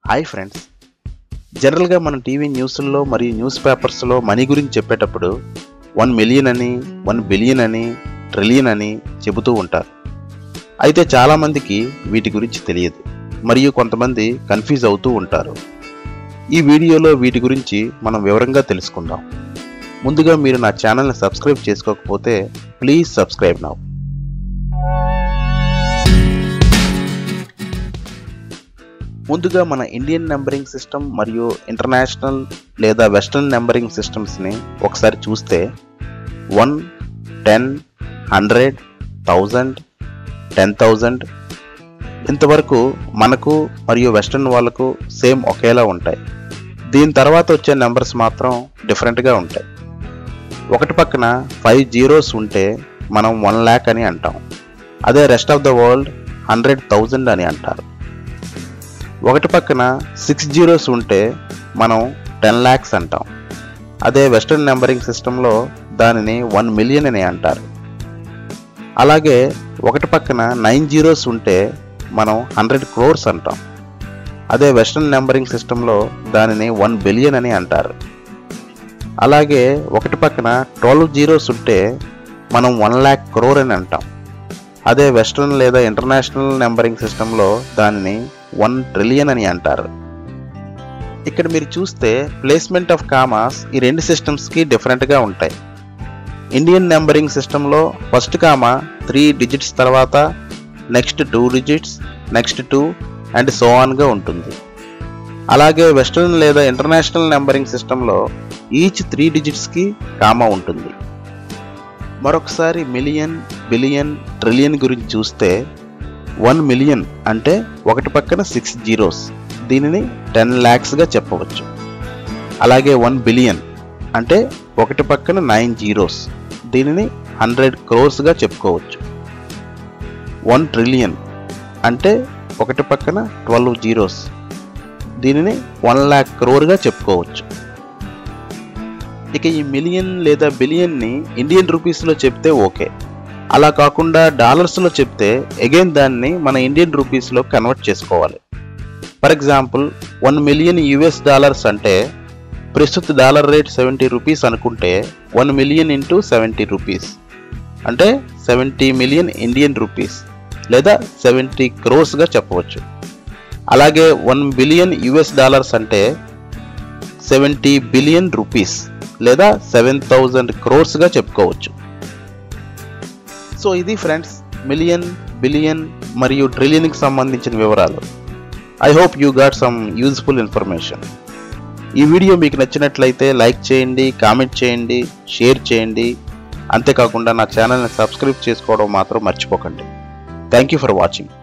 hi friends జనరల్గా మన TV న్యూస్ల్లో మరియు న్యూస్ పేపర్స్లో మనీ గురించి చెప్పేటప్పుడు వన్ మిలియన్ అని వన్ బిలియన్ అని ట్రిలియన్ అని చెబుతూ ఉంటారు అయితే చాలామందికి వీటి గురించి తెలియదు మరియు కొంతమంది కన్ఫ్యూజ్ అవుతూ ఉంటారు ఈ వీడియోలో వీటి గురించి మనం వివరంగా తెలుసుకుందాం ముందుగా మీరు నా ఛానల్ని సబ్స్క్రైబ్ చేసుకోకపోతే ప్లీజ్ సబ్స్క్రైబ్ నౌ ముందుగా మన ఇండియన్ నెంబరింగ్ సిస్టమ్ మరియు ఇంటర్నేషనల్ లేదా వెస్ట్రన్ నెంబరింగ్ సిస్టమ్స్ని ఒకసారి చూస్తే one ten hundred thousand ten thousand ఇంతవరకు మనకు మరియు వెస్ట్రన్ వాళ్ళకు సేమ్ ఒకేలా ఉంటాయి దీని తర్వాత వచ్చే నెంబర్స్ మాత్రం డిఫరెంట్గా ఉంటాయి ఒకటి పక్కన ఫైవ్ జీరోస్ ఉంటే మనం వన్ ల్యాక్ అని అంటాం అదే rest of the world hundred thousand అని అంటారు ఒకటి పక్కన సిక్స్ జీరోస్ ఉంటే మనం టెన్ ల్యాక్స్ అంటాం అదే వెస్ట్రన్ నెంబరింగ్ సిస్టంలో దానిని వన్ మిలియన్ అని అంటారు అలాగే ఒకటి పక్కన నైన్ జీరోస్ ఉంటే మనం హండ్రెడ్ క్రోర్స్ అంటాం అదే వెస్ట్రన్ నెంబరింగ్ సిస్టంలో దానిని వన్ బిలియన్ అని అంటారు అలాగే ఒకటి పక్కన ట్వెల్వ్ జీరోస్ ఉంటే మనం వన్ ల్యాక్ క్రోర్ అని అంటాం అదే వెస్ట్రన్ లేదా ఇంటర్నేషనల్ నెంబరింగ్ సిస్టంలో దానిని వన్ ట్రిలియన్ అని అంటారు ఇక్కడ మీరు చూస్తే ప్లేస్మెంట్ ఆఫ్ కామాస్ ఈ రెండు సిస్టమ్స్కి డిఫరెంట్గా ఉంటాయి ఇండియన్ నెంబరింగ్ సిస్టంలో ఫస్ట్ కామా త్రీ డిజిట్స్ తర్వాత next two digits next two and so ఆన్గా ఉంటుంది అలాగే వెస్ట్రన్ లేదా ఇంటర్నేషనల్ నెంబరింగ్ సిస్టంలో ఈచ్ త్రీ డిజిట్స్కి కామా ఉంటుంది మరొకసారి మిలియన్ బిలియన్ ట్రిలియన్ గురించి చూస్తే వన్ మిలియన్ అంటే ఒకటి పక్కన సిక్స్ జీరోస్ దీనిని టెన్ ల్యాక్స్గా చెప్పవచ్చు అలాగే వన్ బిలియన్ అంటే ఒకటి పక్కన నైన్ జీరోస్ దీనిని హండ్రెడ్ క్రోర్స్గా చెప్పుకోవచ్చు వన్ ట్రిలియన్ అంటే ఒకటి పక్కన ట్వెల్వ్ జీరోస్ దీనిని వన్ ల్యాక్ క్రోర్గా చెప్పుకోవచ్చు ఇక ఈ మిలియన్ లేదా బిలియన్ని ఇండియన్ రూపీస్లో చెప్తే ఓకే అలా కాకుండా డాలర్స్లో చెప్తే అగైన్ దాన్ని మన ఇండియన్ రూపీస్లో కన్వర్ట్ చేసుకోవాలి for example one million US dollars అంటే ప్రస్తుత డాలర్ రేట్ సెవెంటీ రూపీస్ అనుకుంటే one million into seventy rupees అంటే సెవెంటీ మిలియన్ ఇండియన్ రూపీస్ లేదా సెవెంటీ క్రోర్స్గా చెప్పవచ్చు అలాగే వన్ బిలియన్ యుఎస్ డాలర్స్ అంటే సెవెంటీ బిలియన్ రూపీస్ లేదా సెవెన్ థౌజండ్ క్రోర్స్గా చెప్పుకోవచ్చు సో ఇది ఫ్రెండ్స్ మిలియన్ బిలియన్ మరియు ట్రిలియన్కి సంబంధించిన వివరాలు I hope you got some useful information ఈ వీడియో మీకు నచ్చినట్లయితే లైక్ చేయండి కామెంట్ చేయండి షేర్ చేయండి అంతేకాకుండా నా ఛానల్ని సబ్స్క్రైబ్ చేసుకోవడం మాత్రం మర్చిపోకండి థ్యాంక్ యూ ఫర్ వాచింగ్